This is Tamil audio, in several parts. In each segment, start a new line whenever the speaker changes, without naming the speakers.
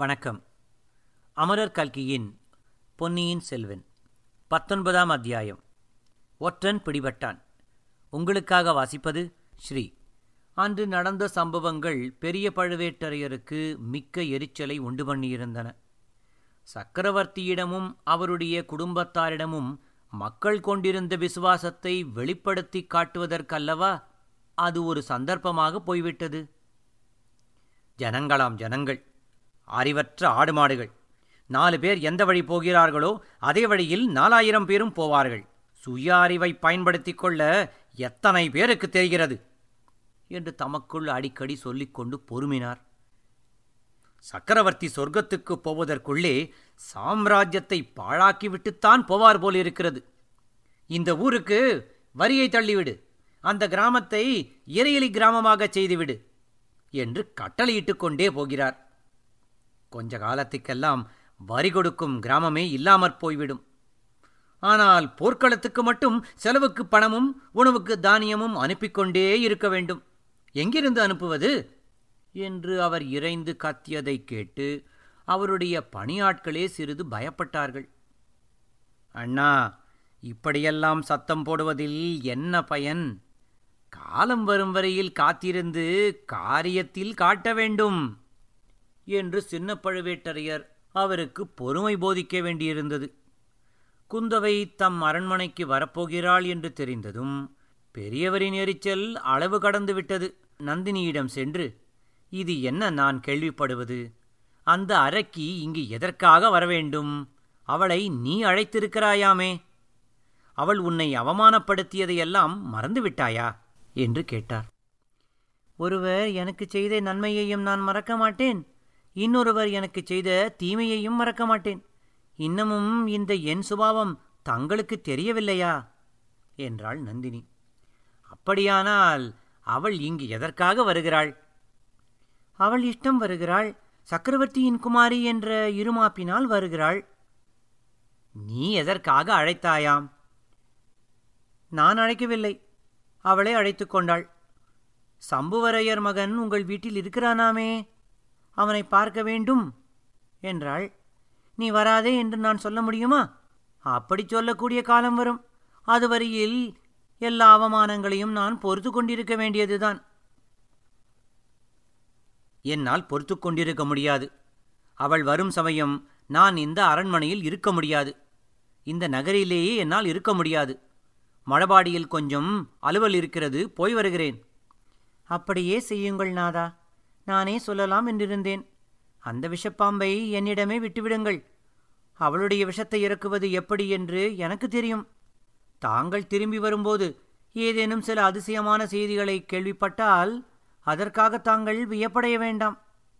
வணக்கம் அமரர் கல்கியின் பொன்னியின் செல்வன் பத்தொன்பதாம் அத்தியாயம் ஒற்றன் பிடிபட்டான் உங்களுக்காக வாசிப்பது ஸ்ரீ அன்று நடந்த சம்பவங்கள் பெரிய பழுவேட்டரையருக்கு மிக்க எரிச்சலை உண்டு பண்ணியிருந்தன சக்கரவர்த்தியிடமும் அவருடைய குடும்பத்தாரிடமும் மக்கள் கொண்டிருந்த விசுவாசத்தை வெளிப்படுத்தி காட்டுவதற்கல்லவா அது ஒரு சந்தர்ப்பமாக போய்விட்டது ஜனங்களாம் ஜனங்கள் அறிவற்ற ஆடு மாடுகள் நாலு பேர் எந்த வழி போகிறார்களோ அதே வழியில் நாலாயிரம் பேரும் போவார்கள் சுய அறிவை பயன்படுத்திக் கொள்ள எத்தனை பேருக்கு தெரிகிறது என்று தமக்குள் அடிக்கடி சொல்லிக்கொண்டு பொறுமினார் சக்கரவர்த்தி சொர்க்கத்துக்கு போவதற்குள்ளே சாம்ராஜ்யத்தை பாழாக்கிவிட்டுத்தான் போவார் போலிருக்கிறது இந்த ஊருக்கு வரியை தள்ளிவிடு அந்த கிராமத்தை இறையலி கிராமமாகச் செய்துவிடு என்று கட்டளையிட்டுக் கொண்டே போகிறார் கொஞ்ச காலத்துக்கெல்லாம் வரி கொடுக்கும் கிராமமே இல்லாமற் போய்விடும் ஆனால் போர்க்களத்துக்கு மட்டும் செலவுக்கு பணமும் உணவுக்கு தானியமும் அனுப்பிக் கொண்டே இருக்க வேண்டும் எங்கிருந்து அனுப்புவது என்று அவர் இறைந்து கத்தியதைக் கேட்டு அவருடைய பணியாட்களே சிறிது பயப்பட்டார்கள் அண்ணா இப்படியெல்லாம் சத்தம் போடுவதில் என்ன பயன் காலம் வரும் வரையில் காத்திருந்து காரியத்தில் காட்ட வேண்டும் என்று சின்ன பழுவேட்டரையர் அவருக்கு பொறுமை போதிக்க வேண்டியிருந்தது குந்தவை தம் அரண்மனைக்கு வரப்போகிறாள் என்று தெரிந்ததும் பெரியவரின் எரிச்சல் அளவு கடந்து விட்டது நந்தினியிடம் சென்று இது என்ன நான் கேள்விப்படுவது அந்த அரக்கி இங்கு எதற்காக வரவேண்டும் அவளை நீ அழைத்திருக்கிறாயாமே அவள் உன்னை அவமானப்படுத்தியதையெல்லாம் மறந்துவிட்டாயா என்று கேட்டார் ஒருவர் எனக்கு செய்த நன்மையையும் நான் மறக்க மாட்டேன் இன்னொருவர் எனக்கு செய்த தீமையையும் மறக்க மாட்டேன் இன்னமும் இந்த என் சுபாவம் தங்களுக்கு தெரியவில்லையா என்றாள் நந்தினி அப்படியானால் அவள் இங்கு எதற்காக வருகிறாள் அவள் இஷ்டம் வருகிறாள் சக்கரவர்த்தியின் குமாரி என்ற இருமாப்பினால் வருகிறாள் நீ எதற்காக அழைத்தாயாம் நான் அழைக்கவில்லை அவளை அழைத்துக் கொண்டாள் சம்புவரையர் மகன் உங்கள் வீட்டில் இருக்கிறானாமே அவனை பார்க்க வேண்டும் என்றாள் நீ வராதே என்று நான் சொல்ல முடியுமா அப்படி சொல்லக்கூடிய காலம் வரும் அதுவரையில் எல்லா அவமானங்களையும் நான் பொறுத்து கொண்டிருக்க வேண்டியதுதான் என்னால் பொறுத்து கொண்டிருக்க முடியாது அவள் வரும் சமயம் நான் இந்த அரண்மனையில் இருக்க முடியாது இந்த நகரிலேயே என்னால் இருக்க முடியாது மழபாடியில் கொஞ்சம் அலுவல் இருக்கிறது போய் வருகிறேன் அப்படியே செய்யுங்கள் நாதா நானே சொல்லலாம் என்றிருந்தேன் அந்த விஷப்பாம்பை என்னிடமே விட்டுவிடுங்கள் அவளுடைய விஷத்தை இறக்குவது எப்படி என்று எனக்கு தெரியும் தாங்கள் திரும்பி வரும்போது ஏதேனும் சில அதிசயமான செய்திகளை கேள்விப்பட்டால் அதற்காக தாங்கள் வியப்படைய வேண்டாம்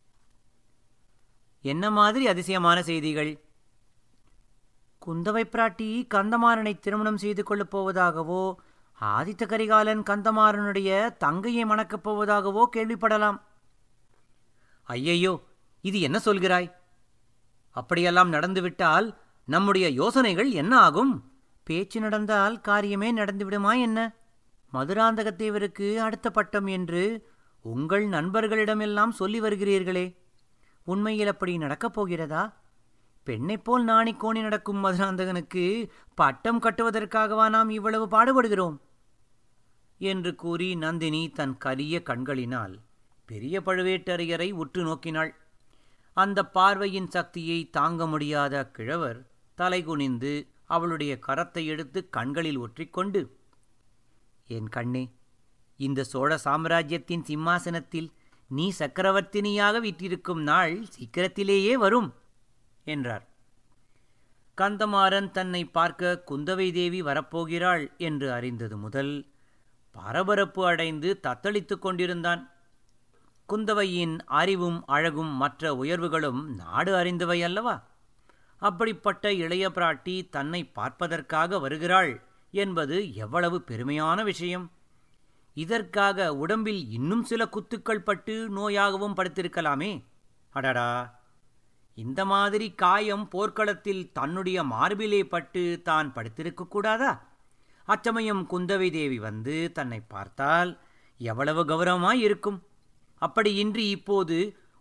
என்ன மாதிரி அதிசயமான செய்திகள் குந்தவை பிராட்டி கந்தமாறனை திருமணம் செய்து கொள்ளப் போவதாகவோ ஆதித்த கரிகாலன் கந்தமாறனுடைய தங்கையை மணக்கப் போவதாகவோ கேள்விப்படலாம் ஐயையோ இது என்ன சொல்கிறாய் அப்படியெல்லாம் நடந்துவிட்டால் நம்முடைய யோசனைகள் என்ன ஆகும் பேச்சு நடந்தால் காரியமே நடந்துவிடுமா என்ன மதுராந்தகத்தேவருக்கு அடுத்த பட்டம் என்று உங்கள் நண்பர்களிடமெல்லாம் சொல்லி வருகிறீர்களே உண்மையில் அப்படி நடக்கப் போகிறதா பெண்ணைப் போல் நாணிக்கோணி நடக்கும் மதுராந்தகனுக்கு பட்டம் கட்டுவதற்காகவா நாம் இவ்வளவு பாடுபடுகிறோம் என்று கூறி நந்தினி தன் கரிய கண்களினால் பெரிய பழுவேட்டரையரை உற்று நோக்கினாள் அந்த பார்வையின் சக்தியை தாங்க முடியாத கிழவர் தலைகுனிந்து அவளுடைய கரத்தை எடுத்து கண்களில் ஒற்றிக்கொண்டு என் கண்ணே இந்த சோழ சாம்ராஜ்யத்தின் சிம்மாசனத்தில் நீ சக்கரவர்த்தினியாக விற்றிருக்கும் நாள் சீக்கிரத்திலேயே வரும் என்றார் கந்தமாறன் தன்னை பார்க்க குந்தவை தேவி வரப்போகிறாள் என்று அறிந்தது முதல் பரபரப்பு அடைந்து தத்தளித்துக் கொண்டிருந்தான் குந்தவையின் அறிவும் அழகும் மற்ற உயர்வுகளும் நாடு அறிந்தவை அல்லவா அப்படிப்பட்ட இளைய பிராட்டி தன்னை பார்ப்பதற்காக வருகிறாள் என்பது எவ்வளவு பெருமையான விஷயம் இதற்காக உடம்பில் இன்னும் சில குத்துக்கள் பட்டு நோயாகவும் படுத்திருக்கலாமே அடடா இந்த மாதிரி காயம் போர்க்களத்தில் தன்னுடைய மார்பிலே பட்டு தான் படுத்திருக்க கூடாதா அச்சமயம் குந்தவை தேவி வந்து தன்னை பார்த்தால் எவ்வளவு கௌரவமாய் இருக்கும் அப்படி இன்றி இப்போது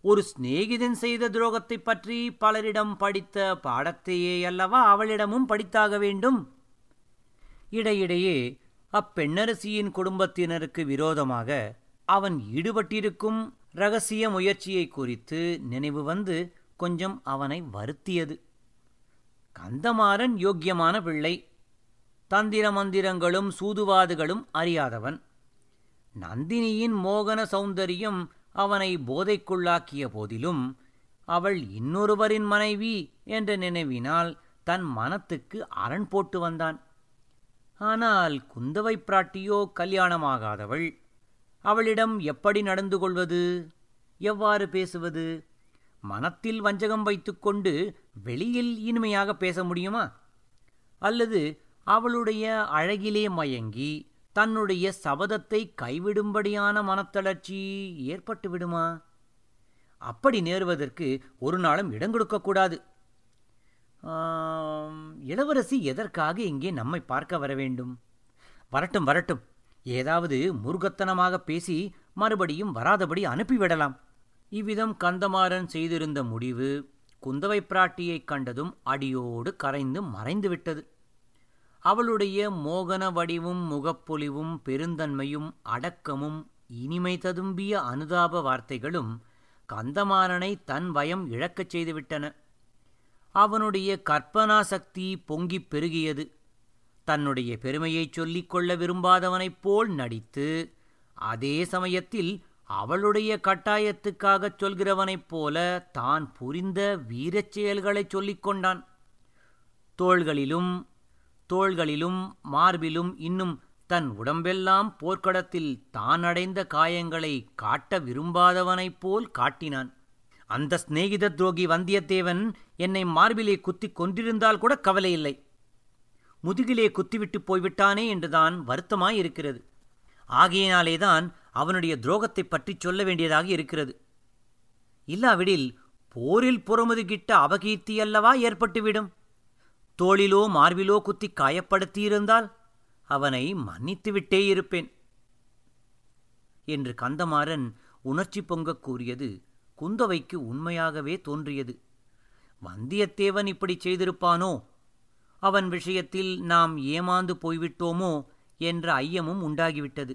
ஒரு சிநேகிதன் செய்த துரோகத்தைப் பற்றி பலரிடம் படித்த பாடத்தையே அல்லவா அவளிடமும் படித்தாக வேண்டும் இடையிடையே அப்பெண்ணரசியின் குடும்பத்தினருக்கு விரோதமாக அவன் ஈடுபட்டிருக்கும் ரகசிய முயற்சியை குறித்து நினைவு வந்து கொஞ்சம் அவனை வருத்தியது கந்தமாறன் யோக்கியமான பிள்ளை தந்திர மந்திரங்களும் சூதுவாதுகளும் அறியாதவன் நந்தினியின் மோகன சௌந்தரியம் அவனை போதைக்குள்ளாக்கிய போதிலும் அவள் இன்னொருவரின் மனைவி என்ற நினைவினால் தன் மனத்துக்கு அரண் போட்டு வந்தான் ஆனால் குந்தவை பிராட்டியோ கல்யாணமாகாதவள் அவளிடம் எப்படி நடந்து கொள்வது எவ்வாறு பேசுவது மனத்தில் வஞ்சகம் வைத்துக்கொண்டு வெளியில் இனிமையாக பேச முடியுமா அல்லது அவளுடைய அழகிலே மயங்கி தன்னுடைய சபதத்தை கைவிடும்படியான மனத்தளர்ச்சி ஏற்பட்டு விடுமா அப்படி நேருவதற்கு ஒரு நாளும் இடம் கொடுக்கக்கூடாது ஆம், இளவரசி எதற்காக இங்கே நம்மை பார்க்க வர வேண்டும் வரட்டும் வரட்டும் ஏதாவது முருகத்தனமாக பேசி மறுபடியும் வராதபடி அனுப்பிவிடலாம் இவ்விதம் கந்தமாறன் செய்திருந்த முடிவு குந்தவை பிராட்டியைக் கண்டதும் அடியோடு கரைந்து மறைந்து விட்டது அவளுடைய மோகன வடிவும் முகப்பொலிவும் பெருந்தன்மையும் அடக்கமும் இனிமை ததும்பிய அனுதாப வார்த்தைகளும் கந்தமாறனை தன் பயம் இழக்கச் செய்துவிட்டன அவனுடைய கற்பனா சக்தி பொங்கிப் பெருகியது தன்னுடைய பெருமையைச் சொல்லிக் கொள்ள விரும்பாதவனைப் போல் நடித்து அதே சமயத்தில் அவளுடைய கட்டாயத்துக்காகச் சொல்கிறவனைப் போல தான் புரிந்த வீரச் செயல்களைச் சொல்லிக் கொண்டான் தோள்களிலும் தோள்களிலும் மார்பிலும் இன்னும் தன் உடம்பெல்லாம் போர்க்களத்தில் தான் அடைந்த காயங்களை காட்ட விரும்பாதவனைப் போல் காட்டினான் அந்த சிநேகித துரோகி வந்தியத்தேவன் என்னை மார்பிலே குத்திக் கொன்றிருந்தால் கூட கவலையில்லை முதுகிலே குத்திவிட்டு போய்விட்டானே என்றுதான் வருத்தமாயிருக்கிறது ஆகையினாலேதான் அவனுடைய துரோகத்தைப் பற்றிச் சொல்ல வேண்டியதாக இருக்கிறது இல்லாவிடில் போரில் புறமுதுகிட்ட அபகீர்த்தி அல்லவா ஏற்பட்டுவிடும் தோளிலோ மார்பிலோ குத்தி காயப்படுத்தியிருந்தால் அவனை மன்னித்துவிட்டே இருப்பேன் என்று கந்தமாறன் உணர்ச்சி பொங்கக் கூறியது குந்தவைக்கு உண்மையாகவே தோன்றியது வந்தியத்தேவன் இப்படி செய்திருப்பானோ அவன் விஷயத்தில் நாம் ஏமாந்து போய்விட்டோமோ என்ற ஐயமும் உண்டாகிவிட்டது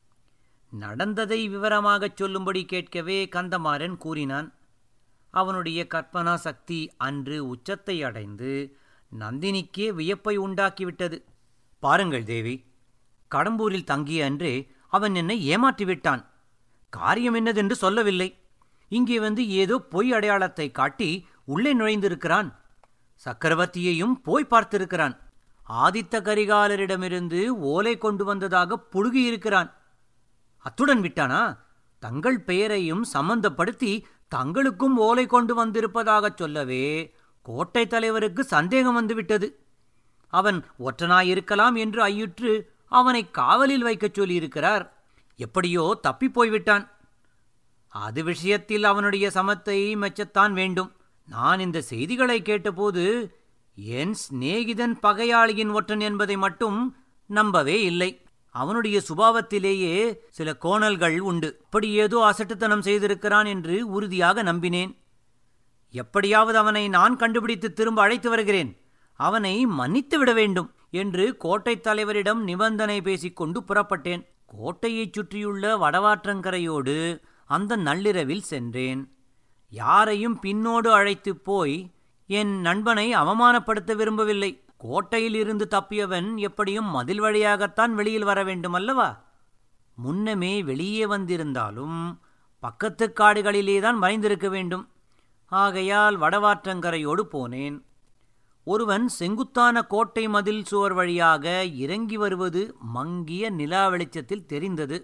நடந்ததை விவரமாகச் சொல்லும்படி கேட்கவே கந்தமாறன் கூறினான் அவனுடைய கற்பனா சக்தி அன்று உச்சத்தை அடைந்து நந்தினிக்கே வியப்பை உண்டாக்கிவிட்டது பாருங்கள் தேவி கடம்பூரில் தங்கிய அன்றே அவன் என்னை ஏமாற்றிவிட்டான் காரியம் என்னதென்று சொல்லவில்லை இங்கே வந்து ஏதோ பொய் அடையாளத்தை காட்டி உள்ளே நுழைந்திருக்கிறான் சக்கரவர்த்தியையும் போய் பார்த்திருக்கிறான் ஆதித்த கரிகாலரிடமிருந்து ஓலை கொண்டு வந்ததாக புழுகியிருக்கிறான் அத்துடன் விட்டானா தங்கள் பெயரையும் சம்பந்தப்படுத்தி தங்களுக்கும் ஓலை கொண்டு வந்திருப்பதாகச் சொல்லவே கோட்டை தலைவருக்கு சந்தேகம் வந்துவிட்டது அவன் ஒற்றனாயிருக்கலாம் என்று ஐயுற்று அவனை காவலில் வைக்கச் சொல்லியிருக்கிறார் எப்படியோ தப்பிப் போய்விட்டான் அது விஷயத்தில் அவனுடைய சமத்தை மெச்சத்தான் வேண்டும் நான் இந்த செய்திகளை கேட்டபோது என் சிநேகிதன் பகையாளியின் ஒற்றன் என்பதை மட்டும் நம்பவே இல்லை அவனுடைய சுபாவத்திலேயே சில கோணல்கள் உண்டு இப்படி ஏதோ அசட்டுத்தனம் செய்திருக்கிறான் என்று உறுதியாக நம்பினேன் எப்படியாவது அவனை நான் கண்டுபிடித்து திரும்ப அழைத்து வருகிறேன் அவனை மன்னித்து விட வேண்டும் என்று கோட்டைத் தலைவரிடம் நிபந்தனை பேசிக்கொண்டு புறப்பட்டேன் கோட்டையைச் சுற்றியுள்ள வடவாற்றங்கரையோடு அந்த நள்ளிரவில் சென்றேன் யாரையும் பின்னோடு அழைத்துப் போய் என் நண்பனை அவமானப்படுத்த விரும்பவில்லை கோட்டையில் இருந்து தப்பியவன் எப்படியும் மதில் வழியாகத்தான் வெளியில் வர வேண்டும் அல்லவா முன்னமே வெளியே வந்திருந்தாலும் பக்கத்துக் காடுகளிலேதான் மறைந்திருக்க வேண்டும் ஆகையால் வடவாற்றங்கரையோடு போனேன் ஒருவன் செங்குத்தான கோட்டை மதில் சுவர் வழியாக இறங்கி வருவது மங்கிய நிலா வெளிச்சத்தில் தெரிந்தது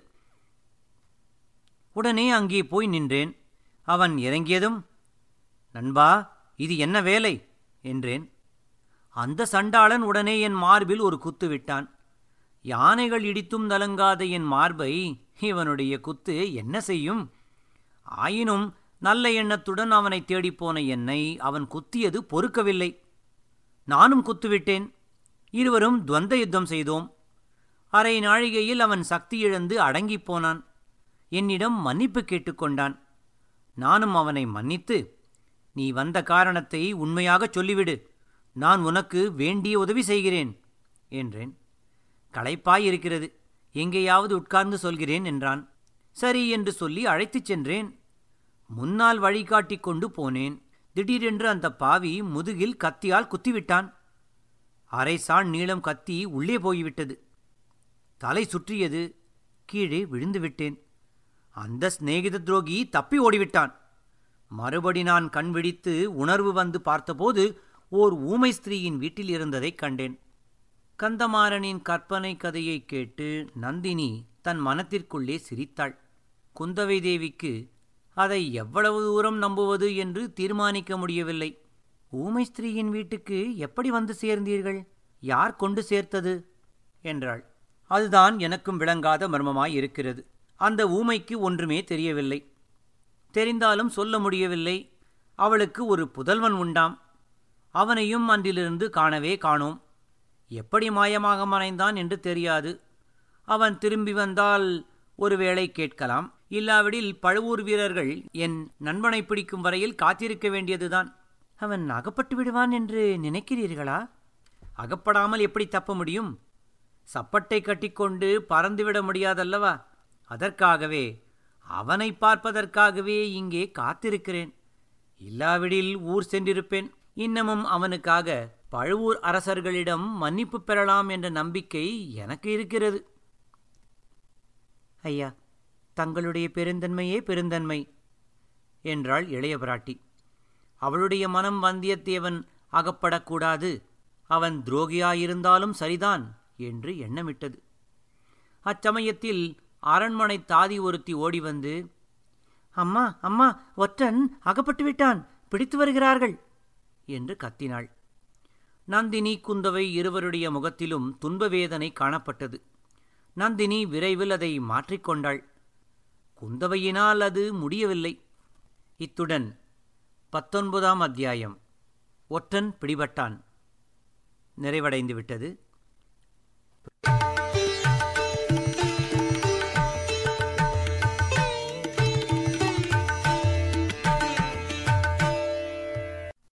உடனே அங்கே போய் நின்றேன் அவன் இறங்கியதும் நண்பா இது என்ன வேலை என்றேன் அந்த சண்டாளன் உடனே என் மார்பில் ஒரு குத்து விட்டான் யானைகள் இடித்தும் நலங்காத என் மார்பை இவனுடைய குத்து என்ன செய்யும் ஆயினும் நல்ல எண்ணத்துடன் அவனை தேடிப்போன என்னை அவன் குத்தியது பொறுக்கவில்லை நானும் குத்துவிட்டேன் இருவரும் துவந்த யுத்தம் செய்தோம் அரை நாழிகையில் அவன் சக்தி இழந்து அடங்கிப் போனான் என்னிடம் மன்னிப்பு கேட்டுக்கொண்டான் நானும் அவனை மன்னித்து நீ வந்த காரணத்தை உண்மையாகச் சொல்லிவிடு நான் உனக்கு வேண்டிய உதவி செய்கிறேன் என்றேன் களைப்பாயிருக்கிறது எங்கேயாவது உட்கார்ந்து சொல்கிறேன் என்றான் சரி என்று சொல்லி அழைத்துச் சென்றேன் முன்னால் வழிகாட்டிக் கொண்டு போனேன் திடீரென்று அந்த பாவி முதுகில் கத்தியால் குத்திவிட்டான் அரை சாண் நீளம் கத்தி உள்ளே போய்விட்டது தலை சுற்றியது கீழே விழுந்து விட்டேன் அந்த சிநேகித துரோகி தப்பி ஓடிவிட்டான் மறுபடி நான் கண் விழித்து உணர்வு வந்து பார்த்தபோது ஓர் ஊமை ஸ்திரீயின் வீட்டில் இருந்ததைக் கண்டேன் கந்தமாறனின் கற்பனை கதையை கேட்டு நந்தினி தன் மனத்திற்குள்ளே சிரித்தாள் குந்தவை தேவிக்கு அதை எவ்வளவு தூரம் நம்புவது என்று தீர்மானிக்க முடியவில்லை ஊமை ஸ்திரீயின் வீட்டுக்கு எப்படி வந்து சேர்ந்தீர்கள் யார் கொண்டு சேர்த்தது என்றாள் அதுதான் எனக்கும் விளங்காத மர்மமாய் இருக்கிறது அந்த ஊமைக்கு ஒன்றுமே தெரியவில்லை தெரிந்தாலும் சொல்ல முடியவில்லை அவளுக்கு ஒரு புதல்வன் உண்டாம் அவனையும் அன்றிலிருந்து காணவே காணோம் எப்படி மாயமாக மறைந்தான் என்று தெரியாது அவன் திரும்பி வந்தால் ஒருவேளை கேட்கலாம் இல்லாவிடில் பழுவூர் வீரர்கள் என் நண்பனை பிடிக்கும் வரையில் காத்திருக்க வேண்டியதுதான் அவன் அகப்பட்டு விடுவான் என்று நினைக்கிறீர்களா அகப்படாமல் எப்படி தப்ப முடியும் சப்பட்டை கட்டிக்கொண்டு பறந்துவிட முடியாதல்லவா அதற்காகவே அவனை பார்ப்பதற்காகவே இங்கே காத்திருக்கிறேன் இல்லாவிடில் ஊர் சென்றிருப்பேன் இன்னமும் அவனுக்காக பழுவூர் அரசர்களிடம் மன்னிப்பு பெறலாம் என்ற நம்பிக்கை எனக்கு இருக்கிறது ஐயா தங்களுடைய பெருந்தன்மையே பெருந்தன்மை என்றாள் இளைய பிராட்டி அவளுடைய மனம் வந்தியத்தேவன் அகப்படக்கூடாது அவன் துரோகியாயிருந்தாலும் சரிதான் என்று எண்ணமிட்டது அச்சமயத்தில் அரண்மனை தாதி ஒருத்தி ஓடி வந்து அம்மா அம்மா ஒற்றன் அகப்பட்டு விட்டான் பிடித்து வருகிறார்கள் என்று கத்தினாள் நந்தினி குந்தவை இருவருடைய முகத்திலும் துன்ப வேதனை காணப்பட்டது நந்தினி விரைவில் அதை மாற்றிக்கொண்டாள் குந்தவையினால் அது முடியவில்லை இத்துடன் பத்தொன்பதாம் அத்தியாயம் ஒற்றன் பிடிபட்டான் நிறைவடைந்து விட்டது